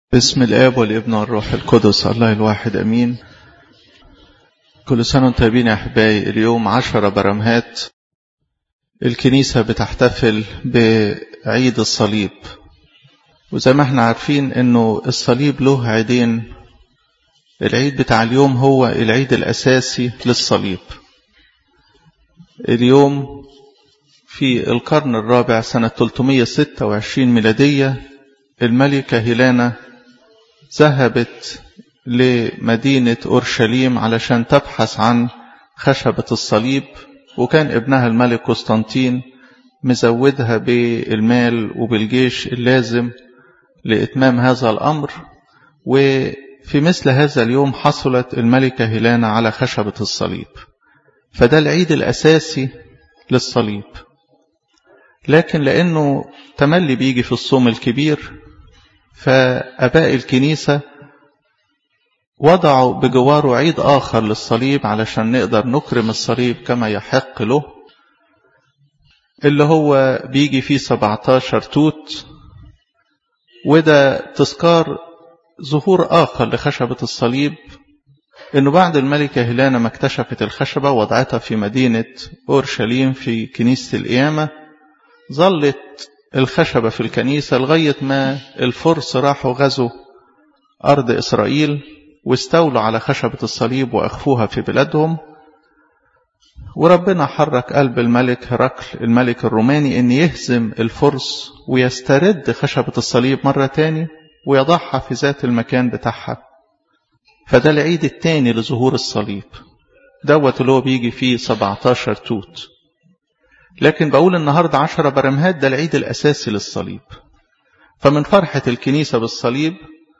باسم الآب والابن والروح القدس الله الواحد أمين كل سنة وانتم طيبين يا أحبائي اليوم عشرة برمهات الكنيسة بتحتفل بعيد الصليب وزي ما احنا عارفين انه الصليب له عيدين العيد بتاع اليوم هو العيد الأساسي للصليب اليوم في القرن الرابع سنة 326 ميلادية الملكة هيلانا ذهبت لمدينة أورشليم علشان تبحث عن خشبة الصليب وكان ابنها الملك قسطنطين مزودها بالمال وبالجيش اللازم لإتمام هذا الأمر وفي مثل هذا اليوم حصلت الملكة هيلانا على خشبة الصليب فده العيد الأساسي للصليب لكن لأنه تملي بيجي في الصوم الكبير فأباء الكنيسة وضعوا بجواره عيد آخر للصليب علشان نقدر نكرم الصليب كما يحق له اللي هو بيجي فيه 17 توت وده تذكار ظهور آخر لخشبة الصليب انه بعد الملكة هيلانا ما اكتشفت الخشبة وضعتها في مدينة أورشليم في كنيسة القيامة ظلت الخشبة في الكنيسة لغاية ما الفرس راحوا غزوا أرض إسرائيل واستولوا على خشبة الصليب وأخفوها في بلادهم وربنا حرك قلب الملك هرقل الملك الروماني أن يهزم الفرس ويسترد خشبة الصليب مرة تاني ويضعها في ذات المكان بتاعها فده العيد التاني لظهور الصليب دوت اللي هو بيجي فيه 17 توت لكن بقول النهاردة عشرة برمهات ده العيد الأساسي للصليب فمن فرحة الكنيسة بالصليب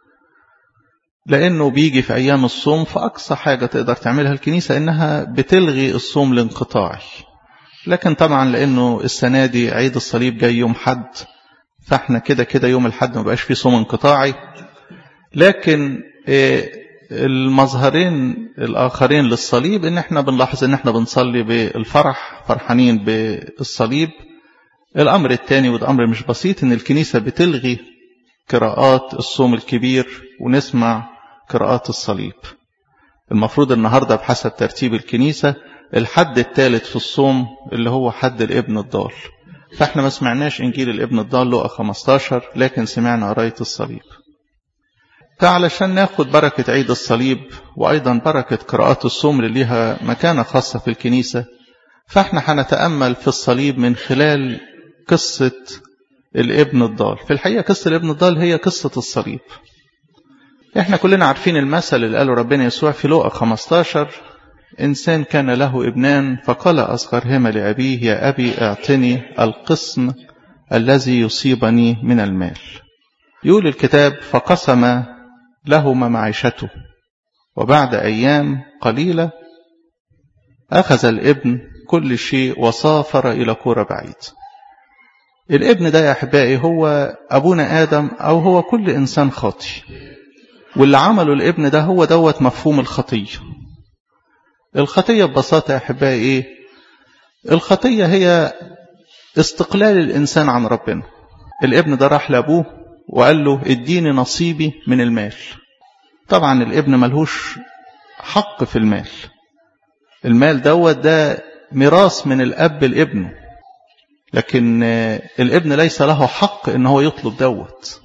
لأنه بيجي في أيام الصوم فأقصى حاجة تقدر تعملها الكنيسة إنها بتلغي الصوم الانقطاعي لكن طبعا لأنه السنة دي عيد الصليب جاي يوم حد فاحنا كده كده يوم الحد ما بقاش فيه صوم انقطاعي لكن المظهرين الآخرين للصليب إن احنا بنلاحظ إن احنا بنصلي بالفرح فرحانين بالصليب الأمر الثاني وده أمر مش بسيط إن الكنيسة بتلغي قراءات الصوم الكبير ونسمع قراءات الصليب المفروض النهاردة بحسب ترتيب الكنيسة الحد الثالث في الصوم اللي هو حد الابن الضال فاحنا ما سمعناش إنجيل الابن الضال لقى 15 لكن سمعنا قراية الصليب فعلشان ناخد بركة عيد الصليب وأيضا بركة قراءات الصوم اللي ليها مكانة خاصة في الكنيسة فاحنا هنتأمل في الصليب من خلال قصة الابن الضال في الحقيقة قصة الابن الضال هي قصة الصليب احنا كلنا عارفين المثل اللي قاله ربنا يسوع في لوقا 15 إنسان كان له ابنان فقال أصغرهما لأبيه يا أبي اعطني القسم الذي يصيبني من المال يقول الكتاب فقسم لهما معيشته وبعد أيام قليلة أخذ الابن كل شيء وسافر إلى كورة بعيد الابن ده يا أحبائي هو أبونا آدم أو هو كل إنسان خاطي واللي عمله الابن ده هو دوت مفهوم الخطية الخطية ببساطة يا أحبائي إيه الخطية هي استقلال الإنسان عن ربنا الابن ده راح لأبوه وقال له اديني نصيبي من المال طبعا الابن ملهوش حق في المال المال دوت ده ميراث من الأب لابنه لكن الابن ليس له حق ان هو يطلب دوت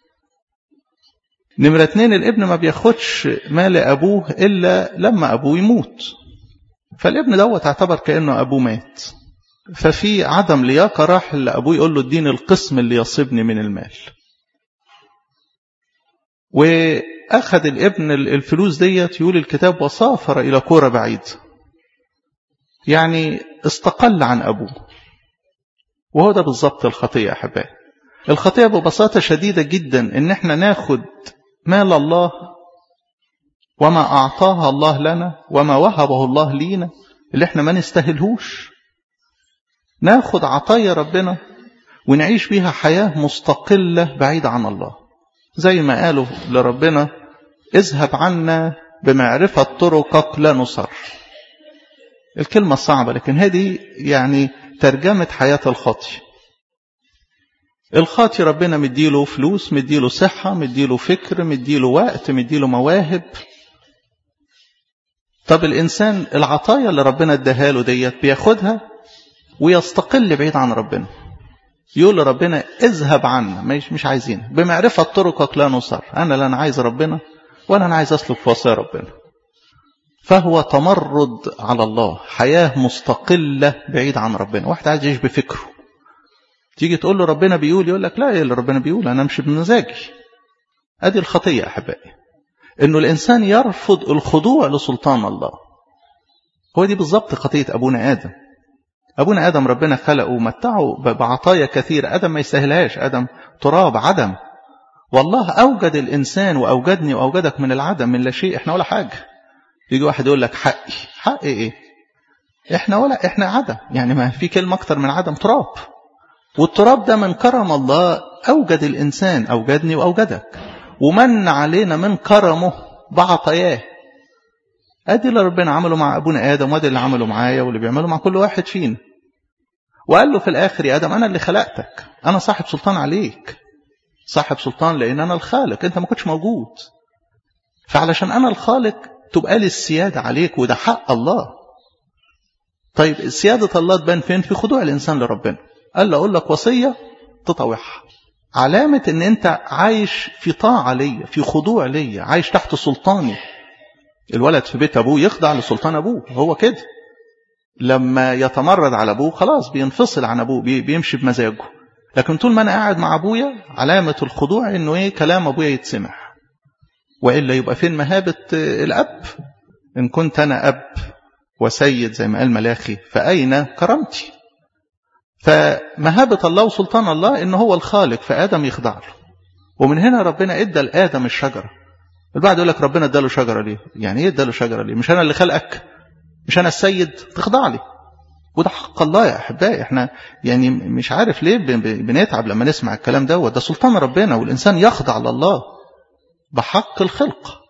نمرة اتنين الابن ما بياخدش مال أبوه إلا لما أبوه يموت فالابن دوت اعتبر كأنه أبوه مات ففي عدم لياقة راح لأبوه يقول له اديني القسم اللي يصيبني من المال وأخذ الابن الفلوس ديت يقول الكتاب وسافر إلى كورة بعيد يعني استقل عن أبوه وهو ده بالظبط الخطية يا أحبائي الخطية ببساطة شديدة جدا إن احنا ناخد مال الله وما أعطاها الله لنا وما وهبه الله لينا اللي احنا ما نستاهلهوش ناخد عطايا ربنا ونعيش بيها حياة مستقلة بعيدة عن الله زي ما قالوا لربنا اذهب عنا بمعرفة طرقك لا نصر الكلمة صعبة لكن هذه يعني ترجمة حياة الخطي الخاطي ربنا مديله فلوس مديله صحة مديله فكر مديله وقت مديله مواهب طب الإنسان العطايا اللي ربنا اداها له ديت بياخدها ويستقل بعيد عن ربنا يقول لربنا اذهب عنا مش مش عايزين بمعرفة طرقك لا نصر أنا لا أنا عايز ربنا ولا أنا عايز أسلك في وصايا ربنا فهو تمرد على الله حياة مستقلة بعيد عن ربنا واحد عايز يعيش بفكره تيجي تقول له ربنا بيقول يقول لك لا ايه اللي ربنا بيقول انا امشي بمزاجي ادي الخطيه احبائي انه الانسان يرفض الخضوع لسلطان الله هو دي بالظبط خطيه ابونا ادم ابونا ادم ربنا خلقه ومتعه بعطايا كثيره ادم ما يستاهلهاش ادم تراب عدم والله اوجد الانسان واوجدني واوجدك من العدم من لا شيء احنا ولا حاجه يجي واحد يقول لك حقي حقي ايه احنا ولا احنا عدم يعني ما في كلمه اكتر من عدم تراب والتراب ده من كرم الله أوجد الإنسان أوجدني وأوجدك ومن علينا من كرمه بعطاياه أدي اللي ربنا عمله مع أبونا آدم وأدي اللي عمله معايا واللي بيعمله مع كل واحد فينا وقال له في الآخر يا آدم أنا اللي خلقتك أنا صاحب سلطان عليك صاحب سلطان لأن أنا الخالق أنت ما كنتش موجود فعلشان أنا الخالق تبقى لي السيادة عليك وده حق الله طيب سيادة الله تبان فين في خضوع الإنسان لربنا قال له أقول لك وصية تطوعها علامة ان انت عايش في طاعة ليا في خضوع ليا عايش تحت سلطاني الولد في بيت ابوه يخضع لسلطان ابوه هو كده لما يتمرد على ابوه خلاص بينفصل عن ابوه بيمشي بمزاجه لكن طول ما انا قاعد مع ابويا علامة الخضوع انه ايه كلام ابويا يتسمع والا يبقى فين مهابة الاب ان كنت انا اب وسيد زي ما قال ملاخي فاين كرامتي فمهابة الله وسلطان الله إن هو الخالق فآدم يخضع له ومن هنا ربنا ادى لآدم الشجرة البعض يقول لك ربنا اداله شجرة ليه يعني ايه اداله شجرة ليه مش أنا اللي خلقك مش أنا السيد تخضع لي وده حق الله يا أحبائي احنا يعني مش عارف ليه بنتعب لما نسمع الكلام ده وده سلطان ربنا والإنسان يخضع لله بحق الخلق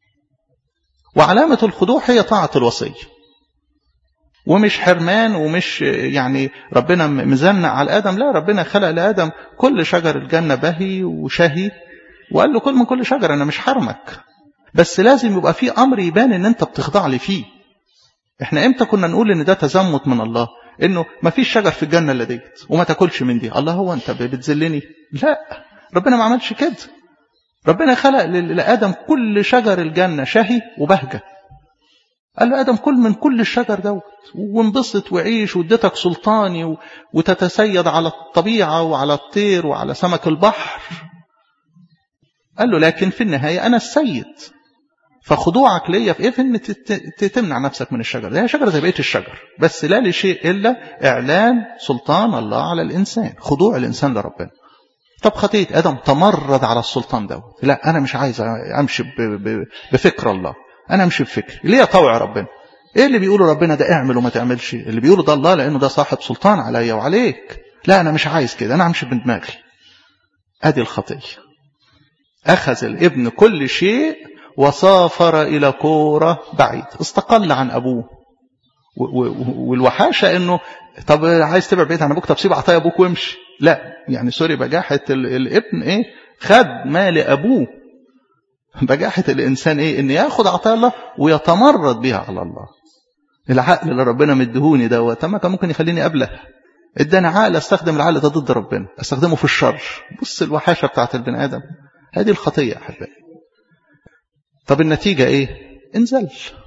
وعلامة الخضوع هي طاعة الوصية ومش حرمان ومش يعني ربنا مزنق على آدم لا ربنا خلق لآدم كل شجر الجنة بهي وشهي وقال له كل من كل شجر أنا مش حرمك بس لازم يبقى في أمر يبان إن أنت بتخضع لي فيه إحنا إمتى كنا نقول إن ده تزمت من الله إنه ما فيش شجر في الجنة إلا ديت وما تاكلش من دي الله هو أنت بتذلني لا ربنا ما عملش كده ربنا خلق لآدم كل شجر الجنة شهي وبهجة قال له آدم كل من كل الشجر دوت وانبسط وعيش واديتك سلطاني وتتسيد على الطبيعة وعلى الطير وعلى سمك البحر قال له لكن في النهاية أنا السيد فخضوعك ليا في إيه في إن تمنع نفسك من الشجر ده هي شجرة زي بقية الشجر بس لا لشيء إلا إعلان سلطان الله على الإنسان خضوع الإنسان لربنا طب خطية آدم تمرد على السلطان دوت لا أنا مش عايز أمشي بفكر الله انا امشي بفكري ليه اطوع ربنا ايه اللي بيقوله ربنا ده اعمل وما تعملش اللي بيقوله ده الله لانه ده صاحب سلطان عليا وعليك لا انا مش عايز كده انا امشي بدماغي ادي الخطيه اخذ الابن كل شيء وسافر الى كوره بعيد استقل عن ابوه والوحاشه انه طب عايز تبعد بعيد عن ابوك طب سيب عطايا ابوك وامشي لا يعني سوري بجاحه الابن ايه خد مال ابوه بجاحة الإنسان إيه؟ إن ياخد عطايا الله ويتمرد بها على الله. العقل اللي ربنا مدهوني دوت ما كان ممكن يخليني أبله. اداني عقل استخدم العقل ده ضد ربنا، استخدمه في الشر. بص الوحاشة بتاعت البني آدم. هذه الخطية يا أحبائي. طب النتيجة إيه؟ انزل.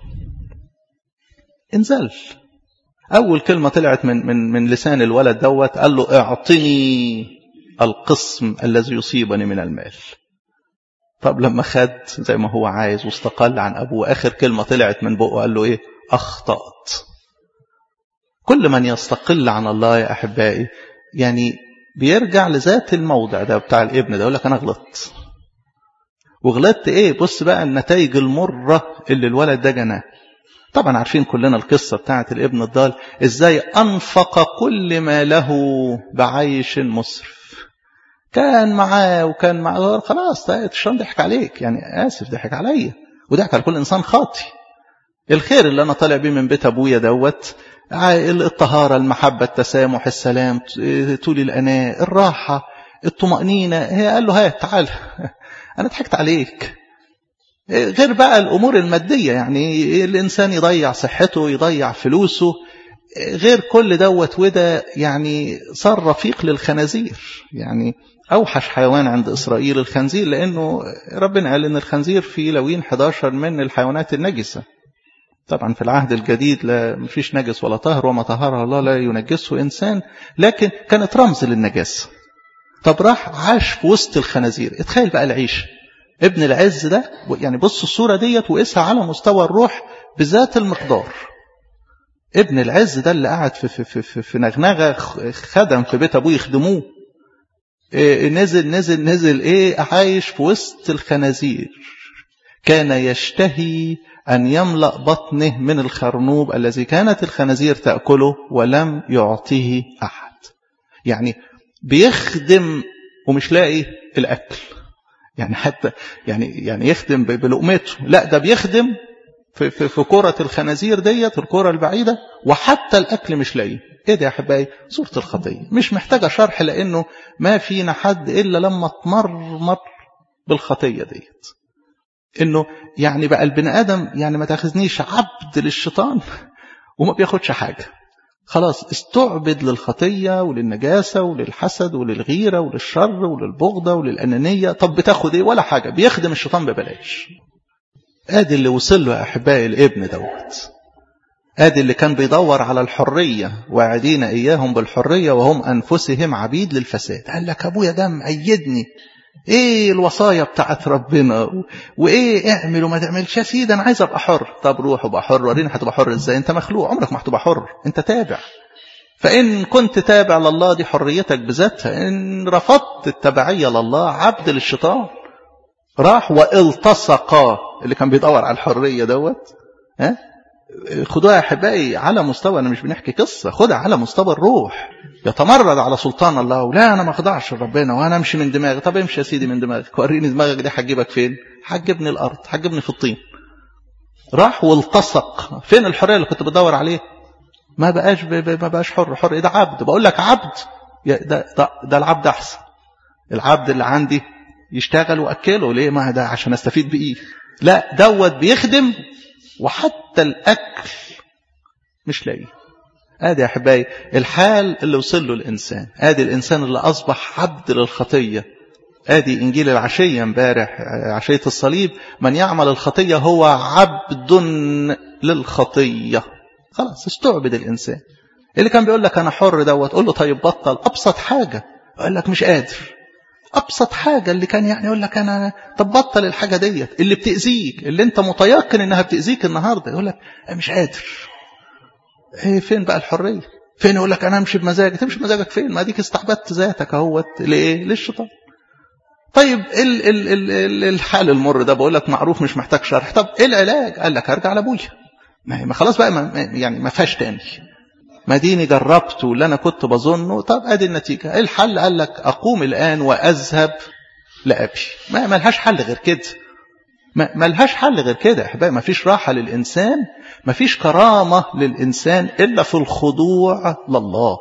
انزل. أول كلمة طلعت من من من لسان الولد دوت قال له اعطني القسم الذي يصيبني من المال. طب لما خد زي ما هو عايز واستقل عن أبوه آخر كلمة طلعت من بقه قال له إيه أخطأت كل من يستقل عن الله يا أحبائي يعني بيرجع لذات الموضع ده بتاع الابن ده يقول لك أنا غلطت وغلطت إيه بص بقى النتائج المرة اللي الولد ده جناه طبعا عارفين كلنا القصة بتاعت الابن الضال إزاي أنفق كل ما له بعيش مسرف كان معاه وكان معاه خلاص الشيطان ضحك عليك يعني اسف ضحك عليا وضحك على كل انسان خاطي الخير اللي انا طالع بيه من بيت ابويا دوت الطهاره المحبه التسامح السلام طول الاناء الراحه الطمأنينة هي قال له هات تعال أنا ضحكت عليك غير بقى الأمور المادية يعني الإنسان يضيع صحته يضيع فلوسه غير كل دوت وده يعني صار رفيق للخنازير يعني أوحش حيوان عند إسرائيل الخنزير لأنه ربنا قال إن الخنزير في لوين 11 من الحيوانات النجسة طبعا في العهد الجديد لا مفيش نجس ولا طهر وما طهره الله لا ينجسه إنسان لكن كانت رمز للنجاسة طب راح عاش في وسط الخنازير اتخيل بقى العيش ابن العز ده يعني بص الصورة ديت وقيسها على مستوى الروح بذات المقدار ابن العز ده اللي قاعد في, في, في, في نغنغة خدم في بيت أبوه يخدموه إيه نزل نزل نزل ايه عايش في وسط الخنازير كان يشتهي أن يملأ بطنه من الخرنوب الذي كانت الخنازير تأكله ولم يعطيه أحد يعني بيخدم ومش لاقي الأكل يعني حتى يعني يعني يخدم بلقمته لا ده بيخدم في في, في كرة الخنازير ديت الكرة البعيدة وحتى الأكل مش لاقيه ايه ده يا احبائي صورة الخطية مش محتاجة شرح لأنه ما فينا حد إلا لما تمرمر بالخطية ديت انه يعني بقى البني ادم يعني ما تاخذنيش عبد للشيطان وما بياخدش حاجه خلاص استعبد للخطيه وللنجاسه وللحسد وللغيره وللشر وللبغضه وللانانيه طب بتاخد ايه ولا حاجه بيخدم الشيطان ببلاش ادي اللي وصل له يا احبائي الابن دوت ادي اللي كان بيدور على الحريه واعدين اياهم بالحريه وهم انفسهم عبيد للفساد قال لك ابويا ده مأيدني ايه الوصايا بتاعت ربنا وايه اعمل وما تعملش يا سيدي انا عايز ابقى حر طب روح وابقى حر وريني هتبقى حر ازاي انت مخلوق عمرك ما هتبقى حر انت تابع فان كنت تابع لله دي حريتك بذاتها ان رفضت التبعيه لله عبد للشيطان راح والتصق اللي كان بيدور على الحريه دوت ها خدوها يا احبائي على مستوى انا مش بنحكي قصه خدها على مستوى الروح يتمرد على سلطان الله ولا انا ما اخضعش لربنا وانا امشي من دماغي طب امشي يا سيدي من دماغك وريني دماغك دي هتجيبك فين هتجيبني الارض هتجيبني في الطين راح والتصق فين الحريه اللي كنت بدور عليه ما بقاش ما بقاش حر حر ده عبد بقول لك عبد ده, ده, ده العبد احسن العبد اللي عندي يشتغل واكله ليه ما ده عشان استفيد بايه لا دوت بيخدم وحتى الأكل مش لاقيه ادي يا احبائي الحال اللي وصل له الانسان ادي الانسان اللي اصبح عبد للخطيه ادي انجيل العشيه امبارح عشيه الصليب من يعمل الخطيه هو عبد للخطيه خلاص استعبد الانسان اللي كان بيقول لك انا حر دوت قول له طيب بطل ابسط حاجه يقول لك مش قادر ابسط حاجه اللي كان يعني يقول لك انا طب بطل الحاجه ديت اللي بتاذيك اللي انت متيقن انها بتاذيك النهارده يقول لك انا مش قادر ايه فين بقى الحريه فين يقول لك انا امشي بمزاجي تمشي بمزاجك فين ما ديك استعبدت ذاتك اهوت لايه للشيطان طيب ال ال ال ال الحال المر ده بقول لك معروف مش محتاج شرح طب ايه العلاج قال لك ارجع لابويا ما خلاص بقى ما يعني ما فيهاش تاني ما ديني جربت واللي انا كنت بظنه طب ادي النتيجه الحل قال لك اقوم الان واذهب لابي ما ملهاش حل غير كده ما ملهاش حل غير كده يا احبائي ما فيش راحه للانسان ما فيش كرامه للانسان الا في الخضوع لله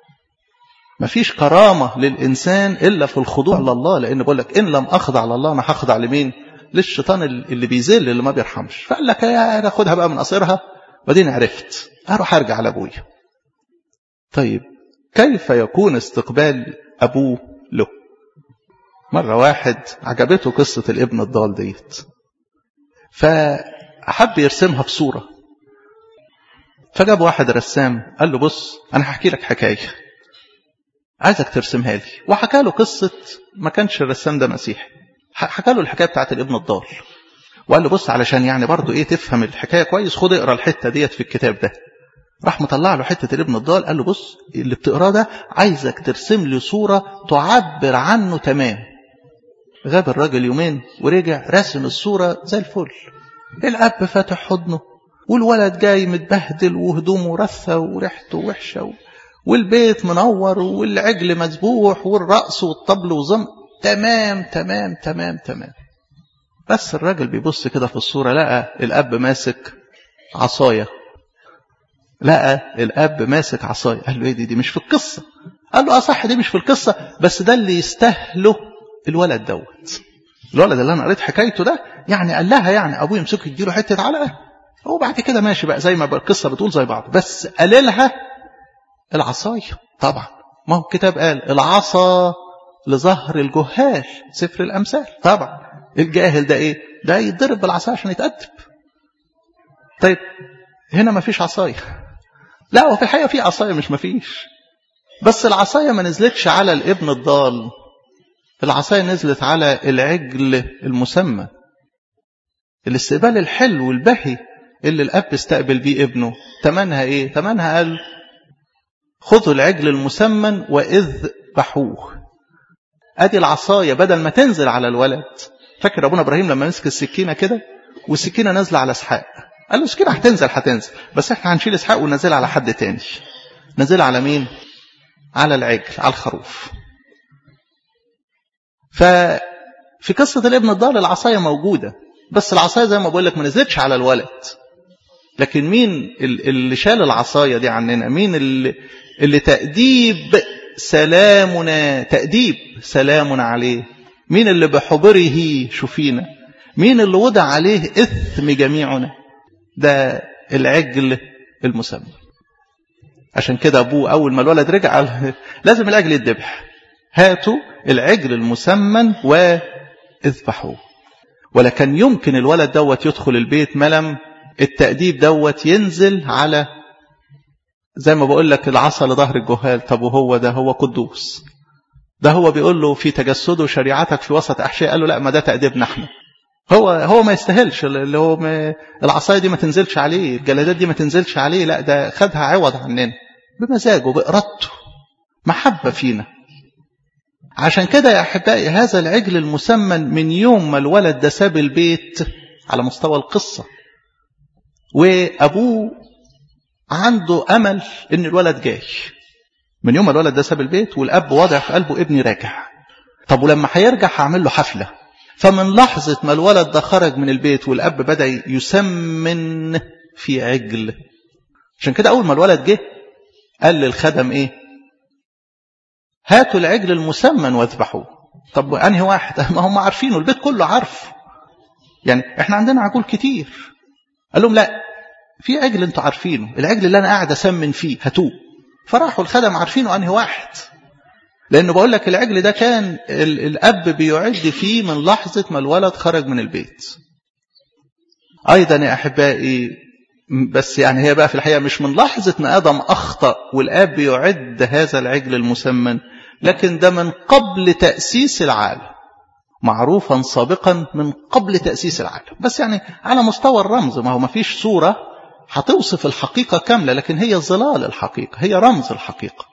ما فيش كرامه للانسان الا في الخضوع لله لان بقول لك ان لم اخضع لله انا هخضع لمين للشيطان اللي بيذل اللي ما بيرحمش فقال لك يا خدها بقى من قصيرها وبعدين عرفت اروح ارجع لابويا طيب كيف يكون استقبال أبوه له مرة واحد عجبته قصة الابن الضال ديت فحب يرسمها بصورة فجاب واحد رسام قال له بص أنا هحكي لك حكاية عايزك ترسمها لي وحكى له قصة ما كانش الرسام ده مسيحي حكى له الحكاية بتاعت الابن الضال وقال له بص علشان يعني برضو ايه تفهم الحكاية كويس خد اقرا الحتة ديت في الكتاب ده راح مطلع له حتة الابن الضال قال له بص اللي بتقراه ده عايزك ترسم لي صورة تعبر عنه تمام غاب الراجل يومين ورجع رسم الصورة زي الفل الأب فاتح حضنه والولد جاي متبهدل وهدومه رثة وريحته وحشة والبيت منور والعجل مذبوح والرقص والطبل وزم تمام تمام تمام تمام بس الراجل بيبص كده في الصورة لقى الأب ماسك عصاية لقى الاب ماسك عصايه قال له ايه دي دي مش في القصه قال له اه صح دي مش في القصة بس ده اللي يستاهله الولد دوت الولد اللي انا قريت حكايته ده يعني قال لها يعني ابوه يمسكه يديله حتة علقة وبعد كده ماشي بقى زي ما بقى القصة بتقول زي بعض بس قال لها العصاية طبعا ما هو الكتاب قال العصا لظهر الجهال سفر الأمثال طبعا الجاهل ده ايه ده يتضرب بالعصاية عشان يتأدب طيب هنا ما فيش عصاية لا هو في الحقيقة في عصاية مش ما فيش بس العصاية ما نزلتش على الابن الضال العصاية نزلت على العجل المسمى الاستقبال الحلو البهي اللي الأب استقبل بيه ابنه تمنها ايه تمنها قال خذوا العجل المسمن وإذ بحوه ادي العصاية بدل ما تنزل على الولد فاكر ابونا ابراهيم لما مسك السكينة كده والسكينة نازلة على اسحاق قال له السكينة هتنزل هتنزل بس احنا هنشيل اسحاق وننزلها على حد تاني نزلها على مين على العجل على الخروف ففي قصة الابن الضال العصاية موجودة بس العصاية زي ما بقول لك ما نزلتش على الولد لكن مين اللي شال العصاية دي عننا مين اللي, اللي تأديب سلامنا تأديب سلامنا عليه مين اللي بحبره شفينا مين اللي وضع عليه إثم جميعنا ده العجل المسمى عشان كده أبوه أول ما الولد رجع لازم العجل يتذبح هاتوا العجل المسمن واذبحوه ولكن يمكن الولد دوت يدخل البيت ملم التأديب دوت ينزل على زي ما بقول لك العصا لظهر الجهال طب وهو ده هو قدوس ده هو بيقول له في تجسده شريعتك في وسط أحشاء قال له لا ما ده تأديبنا احنا هو هو ما يستاهلش اللي هو ما العصايه دي ما تنزلش عليه الجلادات دي ما تنزلش عليه لا ده خدها عوض عننا بمزاجه بإرادته محبة فينا عشان كده يا أحبائي هذا العجل المسمن من يوم ما الولد ده ساب البيت على مستوى القصة وأبوه عنده أمل إن الولد جاي من يوم ما الولد ده ساب البيت والأب وضع في قلبه ابني راجع طب ولما هيرجع هعمل له حفلة فمن لحظة ما الولد ده خرج من البيت والأب بدأ يسمن في عجل عشان كده أول ما الولد جه قال للخدم إيه هاتوا العجل المسمن واذبحوه طب أنهي واحد ما هم عارفينه البيت كله عارف يعني احنا عندنا عجول كتير قال لهم لا في عجل انتوا عارفينه العجل اللي انا قاعد اسمن فيه هاتوه فراحوا الخدم عارفينه انهي واحد لانه بقول لك العجل ده كان الاب بيعد فيه من لحظه ما الولد خرج من البيت ايضا يا احبائي بس يعني هي بقى في الحقيقه مش من لحظه ما ادم اخطا والاب يعد هذا العجل المسمن لكن ده من قبل تاسيس العالم معروفا سابقا من قبل تاسيس العالم بس يعني على مستوى الرمز ما هو ما فيش صوره هتوصف الحقيقه كامله لكن هي ظلال الحقيقه هي رمز الحقيقه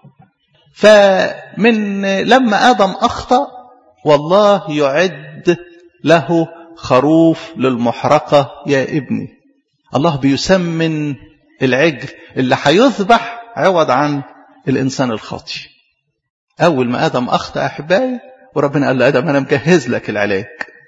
فمن لما آدم أخطأ والله يعد له خروف للمحرقة يا ابني الله بيسمن العجل اللي هيذبح عوض عن الإنسان الخاطي أول ما آدم أخطأ أحبائي وربنا قال له آدم أنا مجهز لك العلاج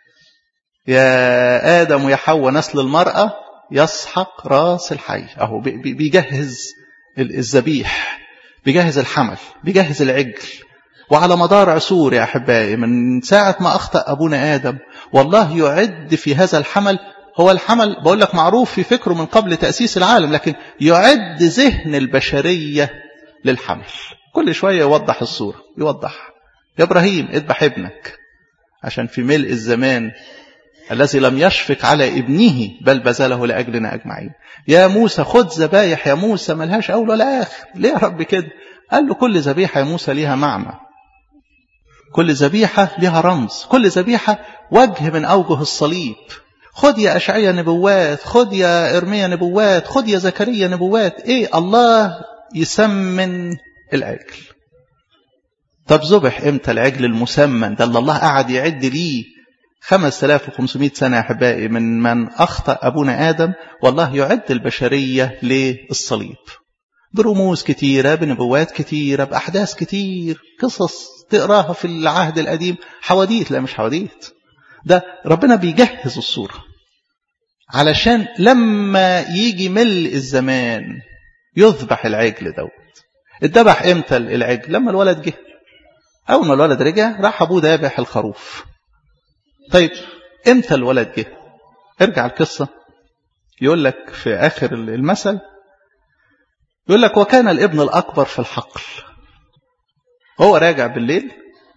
يا آدم ويا حواء نسل المرأة يسحق راس الحي أهو بيجهز الذبيح بيجهز الحمل بيجهز العجل وعلى مدار عصور يا أحبائي من ساعة ما أخطأ أبونا آدم والله يعد في هذا الحمل هو الحمل بقول لك معروف في فكره من قبل تأسيس العالم لكن يعد ذهن البشرية للحمل كل شوية يوضح الصورة يوضح يا إبراهيم اذبح ابنك عشان في ملء الزمان الذي لم يشفق على ابنه بل بذله لأجلنا أجمعين يا موسى خد ذبايح يا موسى ملهاش أول ولا آخر ليه يا رب كده قال له كل ذبيحة يا موسى ليها معنى كل ذبيحة ليها رمز كل ذبيحة وجه من أوجه الصليب خد يا أشعية نبوات خد يا إرميا نبوات خد يا زكريا نبوات إيه الله يسمن العجل طب ذبح امتى العجل المسمن ده اللي الله قعد يعد ليه 5500 سنة يا أحبائي من من أخطأ أبونا آدم والله يعد البشرية للصليب برموز كتيرة بنبوات كتيرة بأحداث كتير قصص تقراها في العهد القديم حواديت لا مش حواديت ده ربنا بيجهز الصورة علشان لما يجي ملء الزمان يذبح العجل دوت اتذبح امتى العجل لما الولد جه اول ما الولد رجع راح ابوه ذابح الخروف طيب امتى الولد جه ارجع القصة يقول لك في اخر المثل يقول لك وكان الابن الاكبر في الحقل هو راجع بالليل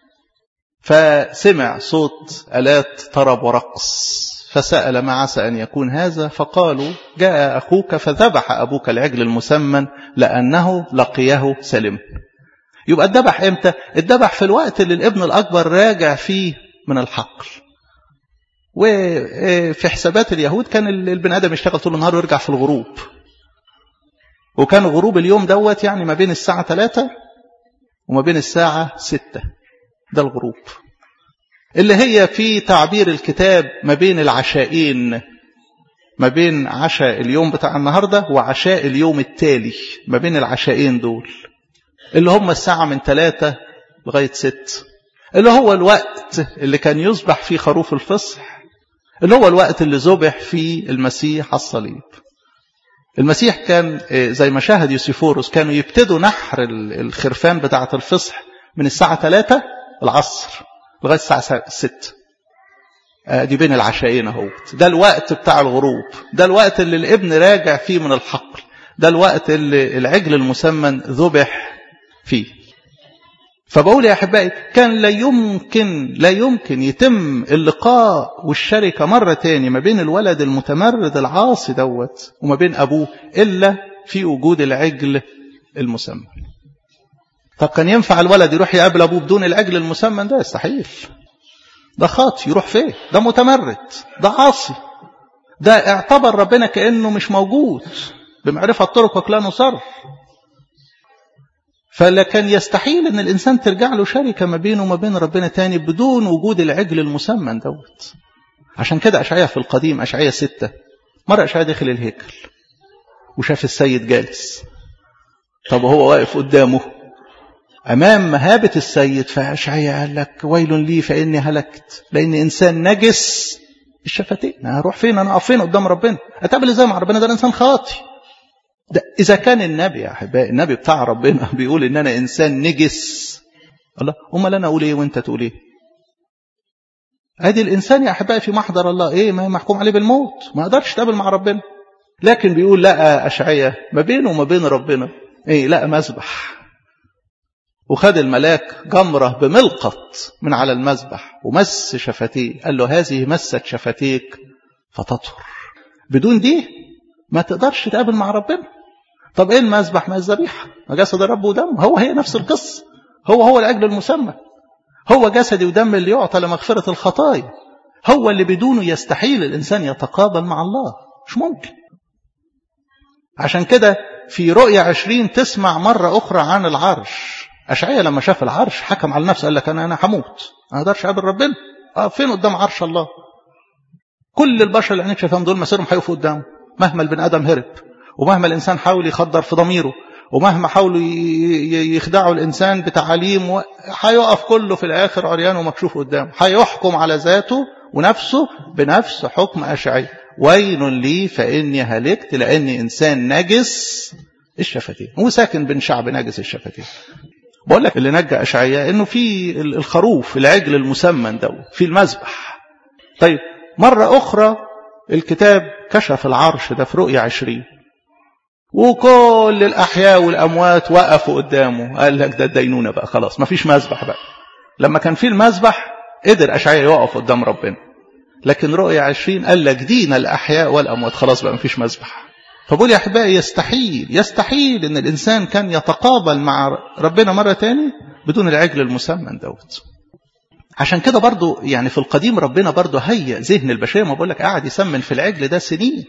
فسمع صوت آلات طرب ورقص فسأل ما عسى أن يكون هذا فقالوا جاء أخوك فذبح أبوك العجل المسمن لأنه لقيه سلم يبقى الذبح إمتى؟ الذبح في الوقت اللي الابن الأكبر راجع فيه من الحقل وفي حسابات اليهود كان البني آدم يشتغل طول النهار ويرجع في الغروب وكان غروب اليوم دوت يعني ما بين الساعة 3 وما بين الساعة 6 ده الغروب اللي هي في تعبير الكتاب ما بين العشائين ما بين عشاء اليوم بتاع النهاردة وعشاء اليوم التالي ما بين العشائين دول اللي هم الساعة من ثلاثة لغاية ست اللي هو الوقت اللي كان يصبح فيه خروف الفصح اللي هو الوقت اللي ذبح فيه المسيح على الصليب المسيح كان زي ما شاهد يوسيفوروس كانوا يبتدوا نحر الخرفان بتاعة الفصح من الساعة 3 العصر لغاية الساعة 6 دي بين العشاءين اهوت ده الوقت بتاع الغروب ده الوقت اللي الابن راجع فيه من الحقل ده الوقت اللي العجل المسمن ذبح فيه فبقول يا احبائي كان لا يمكن لا يمكن يتم اللقاء والشركه مره تاني ما بين الولد المتمرد العاصي دوت وما بين ابوه الا في وجود العجل المسمن طب كان ينفع الولد يروح يقابل ابوه بدون العجل المسمن ده يستحيل ده خاطي يروح فين ده متمرد ده عاصي ده اعتبر ربنا كانه مش موجود بمعرفه طرقك لا نصر فلكن يستحيل ان الانسان ترجع له شركه ما بينه وما بين ربنا تاني بدون وجود العجل المسمن دوت عشان كده اشعياء في القديم اشعياء ستة مرة اشعياء داخل الهيكل وشاف السيد جالس طب وهو واقف قدامه امام مهابة السيد فاشعياء قال لك ويل لي فاني هلكت لاني انسان نجس الشفتين انا هروح فين انا اقف فين قدام ربنا اتقابل ازاي مع ربنا ده انسان خاطي ده إذا كان النبي يا أحبائي النبي بتاع ربنا بيقول إن أنا إنسان نجس الله أمال أنا أقول إيه وأنت تقول إيه أدي الإنسان يا أحبائي في محضر الله إيه ما محكوم عليه بالموت ما يقدرش يتقابل مع ربنا لكن بيقول لا أشعية ما بينه وما بين ربنا إيه لا مذبح وخد الملاك جمرة بملقط من على المذبح ومس شفتيه قال له هذه مست شفتيك فتطهر بدون دي ما تقدرش تقابل مع ربنا طب ايه المذبح ما الذبيحه ما جسد الرب ودم هو هي نفس القصه هو هو الاجل المسمى هو جسدي ودم اللي يعطى لمغفره الخطايا هو اللي بدونه يستحيل الانسان يتقابل مع الله مش ممكن عشان كده في رؤية عشرين تسمع مرة أخرى عن العرش أشعية لما شاف العرش حكم على نفسه قال لك أنا أنا هموت أنا أقدرش أقابل ربنا أه فين قدام عرش الله كل البشر اللي عينيك شايفهم دول مسيرهم هيقفوا قدامه مهما البني ادم هرب ومهما الانسان حاول يخدر في ضميره ومهما حاولوا يخدعوا الانسان بتعاليم هيقف كله في الاخر عريان ومكشوف قدامه هيحكم على ذاته ونفسه بنفس حكم اشعي ويل لي فاني هلكت لاني انسان نجس الشفتين هو ساكن بين شعب نجس الشفتين بقول لك اللي نجى اشعياء انه في الخروف العجل المسمن ده في المذبح طيب مره اخرى الكتاب كشف العرش ده في رؤية عشرين وكل الأحياء والأموات وقفوا قدامه قال لك ده الدينونة بقى خلاص ما فيش مذبح بقى لما كان في المذبح قدر أشعياء يقف قدام ربنا لكن رؤية عشرين قال لك دين الأحياء والأموات خلاص بقى ما فيش مذبح فبقول يا أحبائي يستحيل يستحيل إن الإنسان كان يتقابل مع ربنا مرة تاني بدون العجل المسمن دوت عشان كده برضو يعني في القديم ربنا برضو هيئ ذهن البشرية ما بقول لك قاعد يسمن في العجل ده سنين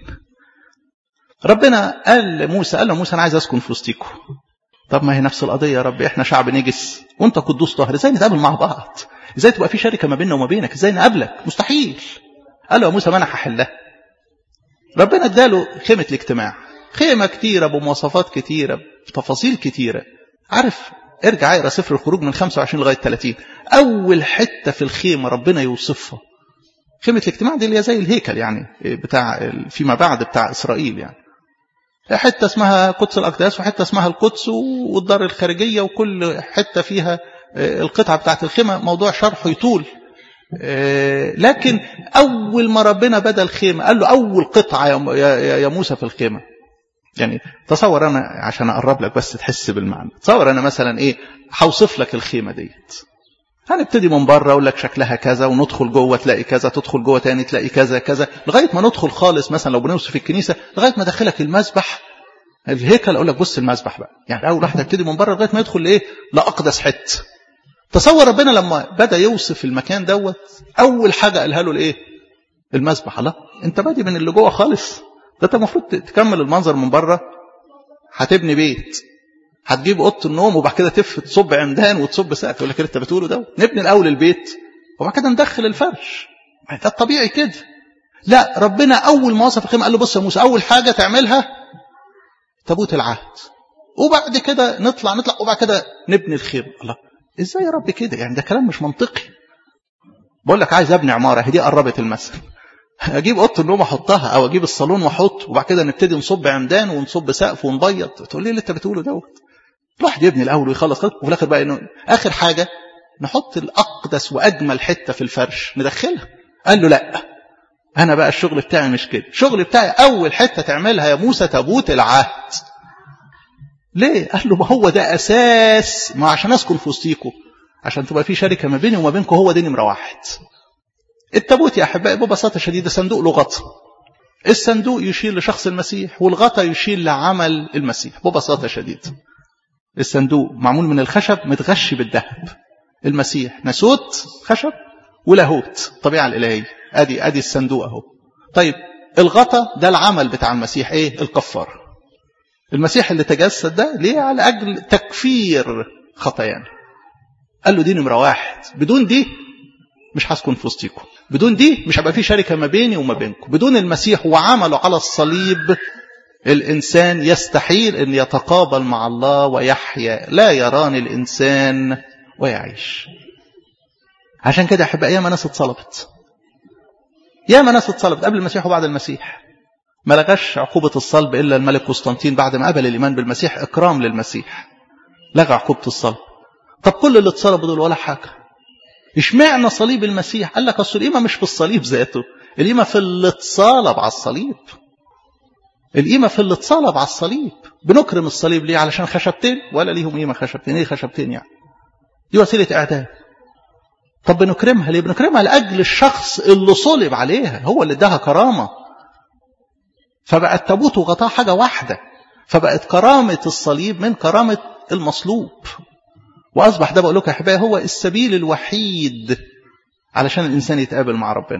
ربنا قال لموسى قال له موسى انا عايز اسكن في وسطيكم طب ما هي نفس القضيه يا رب احنا شعب نجس وانت قدوس طاهر ازاي نتقابل مع بعض ازاي تبقى في شركه ما بيننا وما بينك ازاي نقابلك مستحيل قال له يا موسى ما انا هحلها ربنا اداله خيمه الاجتماع خيمه كتيره بمواصفات كتيره بتفاصيل كتيره عارف ارجع اقرا سفر الخروج من 25 لغايه 30 اول حته في الخيمه ربنا يوصفها خيمه الاجتماع دي اللي هي زي الهيكل يعني بتاع فيما بعد بتاع اسرائيل يعني حتة اسمها قدس الأقداس وحتة اسمها القدس والدار الخارجية وكل حتة فيها القطعة بتاعت الخيمة موضوع شرحه يطول لكن أول ما ربنا بدا الخيمة قال له أول قطعة يا موسى في الخيمة يعني تصور أنا عشان أقرب لك بس تحس بالمعنى تصور أنا مثلا إيه هوصف لك الخيمة ديت هنبتدي من بره اقول لك شكلها كذا وندخل جوه تلاقي كذا تدخل جوه تاني تلاقي كذا كذا لغايه ما ندخل خالص مثلا لو بنوصف الكنيسه لغايه ما ادخلك المسبح الهيكل اقول لك بص المسبح بقى يعني اول واحد ابتدي من بره لغايه ما يدخل لايه لاقدس حته تصور ربنا لما بدا يوصف المكان دوت اول حاجه قالها له الايه المسبح الله انت بادي من اللي جوه خالص ده انت المفروض تكمل المنظر من بره هتبني بيت هتجيب اوضه النوم وبعد كده تف تصب عمدان وتصب سقف يقول لك انت بتقوله ده نبني الاول البيت وبعد كده ندخل الفرش ده الطبيعي كده لا ربنا اول ما وصف الخيمه قال له بص يا موسى اول حاجه تعملها تابوت العهد وبعد كده نطلع نطلع وبعد كده نبني الخيمه الله ازاي يا رب كده يعني ده كلام مش منطقي بقول لك عايز ابني عماره هي دي قربت المثل اجيب اوضه النوم احطها او اجيب الصالون واحط وبعد كده نبتدي نصب عمدان ونصب سقف ونبيض تقول لي اللي انت بتقوله دوت الواحد يبني الاول ويخلص خلص وفي الاخر بقى انه اخر حاجه نحط الاقدس واجمل حته في الفرش ندخلها قال له لا انا بقى الشغل بتاعي مش كده الشغل بتاعي اول حته تعملها يا موسى تابوت العهد ليه قال له ما هو ده اساس ما عشان اسكن في وسطيكم عشان تبقى في شركه ما بيني وما بينكم هو دي نمره واحد التابوت يا احبائي ببساطه شديده صندوق له غطا الصندوق يشير لشخص المسيح والغطا يشير لعمل المسيح ببساطه شديده الصندوق معمول من الخشب متغشي بالذهب المسيح ناسوت خشب ولاهوت الطبيعه الالهيه ادي ادي الصندوق اهو طيب الغطا ده العمل بتاع المسيح ايه الكفار المسيح اللي تجسد ده ليه على اجل تكفير خطايانا قال له دي نمره واحد بدون دي مش هسكن في وسطيكم بدون دي مش هيبقى في شركه ما بيني وما بينكم بدون المسيح وعمله على الصليب الإنسان يستحيل أن يتقابل مع الله ويحيا لا يراني الإنسان ويعيش عشان كده أحب أيام ناس اتصلبت ياما ناس اتصلبت قبل المسيح وبعد المسيح ما لغاش عقوبة الصلب إلا الملك قسطنطين بعد ما قبل الإيمان بالمسيح إكرام للمسيح لغى عقوبة الصلب طب كل اللي اتصلبوا دول ولا حاجة اشمعنى صليب المسيح قال لك أصل القيمة مش في الصليب ذاته القيمة في اللي اتصلب على الصليب القيمة في اللي اتصلب على الصليب بنكرم الصليب ليه علشان خشبتين ولا ليهم قيمة خشبتين ايه خشبتين يعني دي وسيلة اعدام طب بنكرمها ليه بنكرمها لأجل الشخص اللي صلب عليها هو اللي اداها كرامة فبقى التابوت وغطاه حاجة واحدة فبقت كرامة الصليب من كرامة المصلوب وأصبح ده بقول لكم يا أحبائي هو السبيل الوحيد علشان الإنسان يتقابل مع ربنا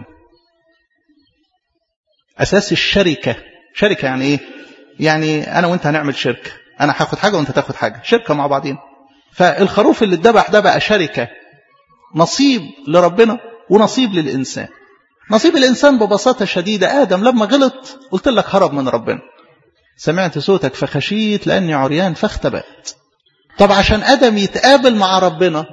أساس الشركة شركة يعني إيه؟ يعني أنا وأنت هنعمل شركة أنا هاخد حاجة وأنت تاخد حاجة شركة مع بعضين فالخروف اللي اتذبح ده بقى شركة نصيب لربنا ونصيب للإنسان نصيب الإنسان ببساطة شديدة آدم لما غلط قلت لك هرب من ربنا سمعت صوتك فخشيت لأني عريان فاختبأت طب عشان آدم يتقابل مع ربنا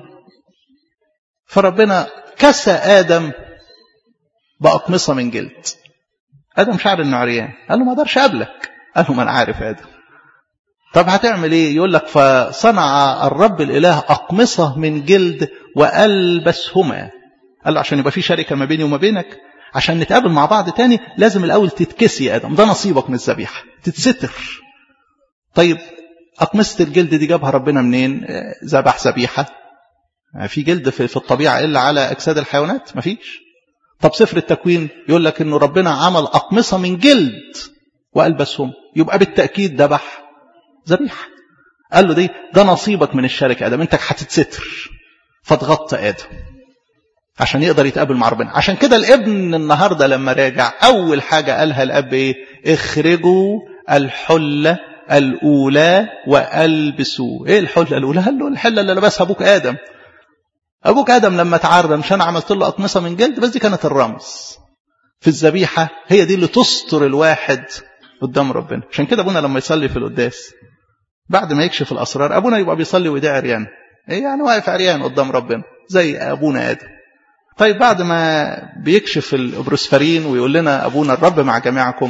فربنا كسى آدم بأقمصة من جلد آدم شعر إنه عريان قال له ما اقدرش أقابلك قال له ما أنا عارف آدم طب هتعمل إيه يقول لك فصنع الرب الإله أقمصة من جلد وألبسهما قال له عشان يبقى في شركة ما بيني وما بينك عشان نتقابل مع بعض تاني لازم الأول تتكسي يا آدم ده نصيبك من الذبيحة تتستر طيب أقمصة الجلد دي جابها ربنا منين ذبح ذبيحة في جلد في الطبيعة إلا على أجساد الحيوانات مفيش طب سفر التكوين يقول لك إنه ربنا عمل أقمصة من جلد وألبسهم يبقى بالتأكيد ذبح ذبيحة قال له دي ده نصيبك من الشركة آدم أنت هتتستر فتغطى آدم عشان يقدر يتقابل مع ربنا عشان كده الابن النهاردة لما راجع أول حاجة قالها الأب إيه اخرجوا الحلة الأولى وألبسوا إيه الحلة الأولى قال له الحلة اللي لبسها أبوك آدم أبوك آدم لما تعرى مش أنا عملت له أقمصة من جلد بس دي كانت الرمز في الذبيحة هي دي اللي تستر الواحد قدام ربنا عشان كده أبونا لما يصلي في القداس بعد ما يكشف الأسرار أبونا يبقى بيصلي وإيديه عريان إيه يعني واقف عريان قدام ربنا زي أبونا آدم طيب بعد ما بيكشف الإبروسفرين ويقول لنا أبونا الرب مع جميعكم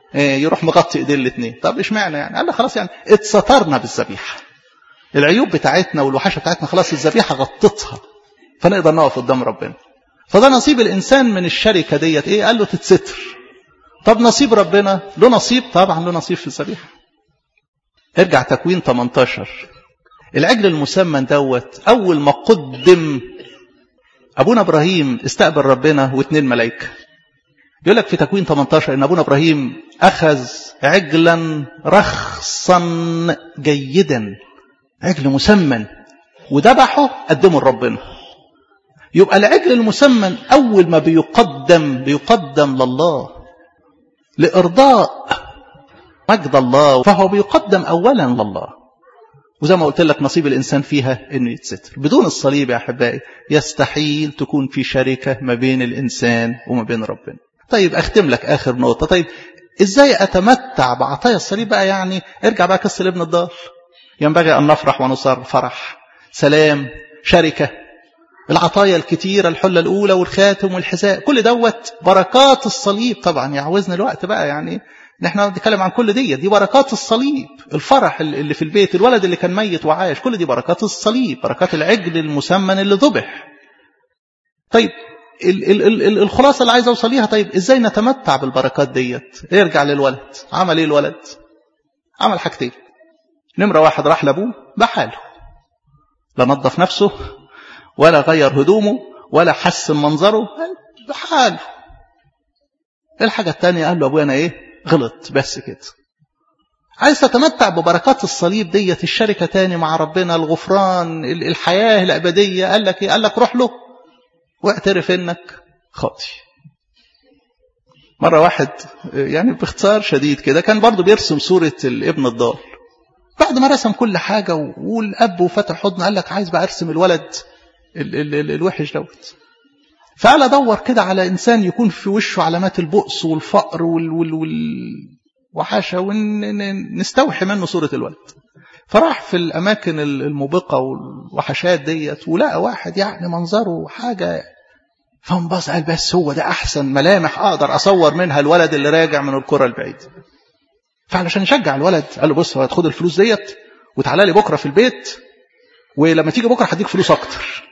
يروح مغطي ايديه الاثنين طب اشمعنى يعني قال له خلاص يعني اتسترنا بالذبيحه العيوب بتاعتنا والوحشه بتاعتنا خلاص الذبيحه غطتها فنقدر نقف قدام ربنا فده نصيب الانسان من الشركه ديت ايه قال له تتستر طب نصيب ربنا له نصيب طبعا له نصيب في الذبيحه ارجع تكوين 18 العجل المسمن دوت اول ما قدم ابونا ابراهيم استقبل ربنا واثنين ملائكه يقول لك في تكوين 18 ان ابونا ابراهيم اخذ عجلا رخصا جيدا عجل مسمن وذبحه قدمه لربنا يبقى العجل المسمن اول ما بيقدم بيقدم لله لارضاء مجد الله فهو بيقدم اولا لله وزي ما قلت لك نصيب الانسان فيها انه يتستر بدون الصليب يا احبائي يستحيل تكون في شركه ما بين الانسان وما بين ربنا طيب اختم لك اخر نقطه طيب ازاي اتمتع بعطايا الصليب بقى يعني ارجع بقى قصه لابن الدار ينبغي ان نفرح ونصر فرح سلام شركه العطايا الكتيرة الحلة الأولى والخاتم والحذاء كل دوت بركات الصليب طبعا يعوزنا الوقت بقى يعني نحن بنتكلم عن كل دي دي بركات الصليب الفرح اللي في البيت الولد اللي كان ميت وعايش كل دي بركات الصليب بركات العجل المسمن اللي ذبح طيب ال ال ال ال الخلاصة اللي عايز أوصل ليها طيب إزاي نتمتع بالبركات ديت ارجع للولد عمل إيه الولد عمل حاجتين نمرة واحد راح لأبوه بحاله لا نظف نفسه ولا غير هدومه ولا حسن منظره بحاله الحاجة الثانية قال له أبويا أنا إيه غلط بس كده عايز تتمتع ببركات الصليب ديت الشركة تاني مع ربنا الغفران الحياة الأبدية قال لك إيه قال لك روح له واعترف إنك خاطي مرة واحد يعني باختصار شديد كده كان برضه بيرسم صورة الابن الضال بعد ما رسم كل حاجة والأب وفتح حضنه قال لك عايز بقى أرسم الولد ال ال ال الوحش دوت فقال ادور كده على انسان يكون في وشه علامات البؤس والفقر وال وال والوحشه ونستوحي منه صوره الولد فراح في الاماكن الموبقه والوحشات ديت ولقى واحد يعني منظره حاجه فانبسط قال بس هو ده احسن ملامح اقدر اصور منها الولد اللي راجع من الكره البعيد فعلشان يشجع الولد قال له بص خد الفلوس ديت وتعالى لي بكره في البيت ولما تيجي بكره هديك فلوس اكتر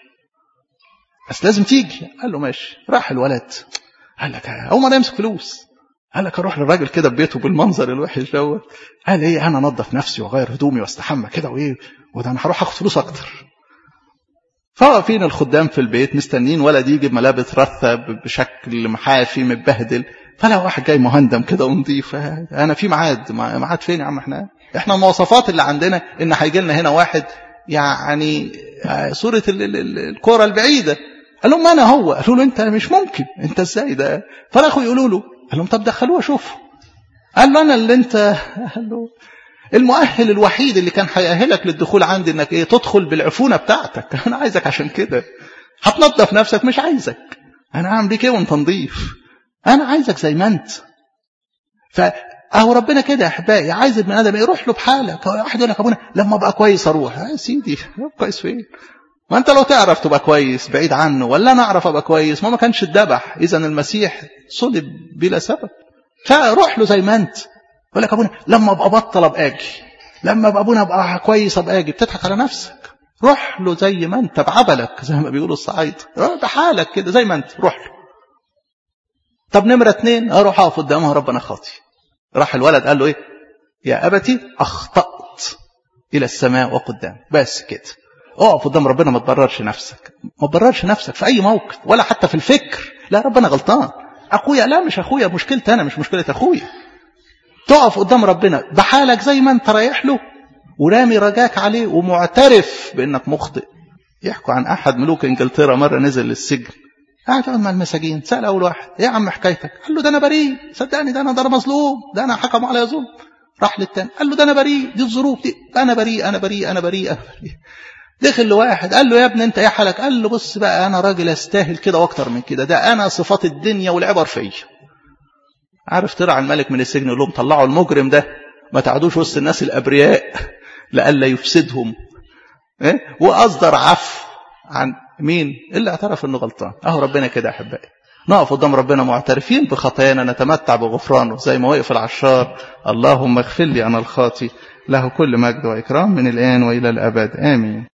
بس لازم تيجي قال له ماشي راح الولد قال لك اول ما يمسك فلوس قال لك اروح للراجل كده ببيته بالمنظر الوحش دوت قال ايه انا انضف نفسي واغير هدومي واستحمى كده وايه وده انا هروح اخد فلوس اكتر فواقفين الخدام في البيت مستنين ولد يجي بملابس رثه بشكل محافي متبهدل فلا واحد جاي مهندم كده ونضيف انا في ميعاد ميعاد فين يا عم احنا احنا المواصفات اللي عندنا ان هيجي لنا هنا واحد يعني صوره الكوره البعيده قال لهم انا هو قالوا له انت مش ممكن انت ازاي ده فراحوا يقولوا له قال لهم طب دخلوه اشوفه قال له انا اللي انت قال له المؤهل الوحيد اللي كان هيأهلك للدخول عندي انك ايه تدخل بالعفونه بتاعتك انا عايزك عشان كده هتنظف نفسك مش عايزك انا هعمل بيك ايه وانت نظيف انا عايزك زي ما انت فاهو ربنا كده يا احبائي عايز ابن ادم يروح له بحالك واحد يقول لك ابونا لما ابقى كويس اروح يا سيدي كويس فين ما انت لو تعرف تبقى كويس بعيد عنه ولا انا اعرف ابقى كويس ما ما كانش اتذبح اذا المسيح صلب بلا سبب فروح له زي ما انت يقول لك ابونا لما ابقى بطل ابقى اجي لما ابقى ابونا ابقى كويس ابقى اجي بتضحك على نفسك روح له زي ما انت بعبلك زي ما بيقولوا الصعايد روح بحالك كده زي ما انت روح له طب نمرة اتنين اروح اقف قدامها ربنا خاطي راح الولد قال له ايه يا ابتي اخطأت الى السماء وقدام بس كده اقف قدام ربنا ما تبررش نفسك ما تبررش نفسك في اي موقف ولا حتى في الفكر لا ربنا غلطان اخويا لا مش اخويا مشكلتي انا مش مشكله اخويا تقف قدام ربنا بحالك زي ما انت رايح له ورامي رجاك عليه ومعترف بانك مخطئ يحكوا عن احد ملوك انجلترا مره نزل للسجن قاعد يقعد مع المساجين سال اول واحد ايه يا عم حكايتك قال له ده انا بريء صدقني ده انا ده انا مظلوم ده انا حكموا عليا ظلم راح للتاني قال له ده انا بريء دي الظروف دي انا بريء انا بريء انا بريء انا بريء دخل لواحد قال له يا ابني انت ايه حالك قال له بص بقى انا راجل استاهل كده واكتر من كده ده انا صفات الدنيا والعبر فيا عارف طلع الملك من السجن يقول لهم طلعوا المجرم ده ما تعدوش وسط الناس الابرياء لئلا يفسدهم إيه؟ واصدر عفو عن مين اللي اعترف انه غلطان اهو ربنا كده يا احبائي نقف قدام ربنا معترفين بخطايانا نتمتع بغفرانه زي ما وقف العشار اللهم اغفر لي أنا الخاطي له كل مجد وإكرام من الآن وإلى الأبد آمين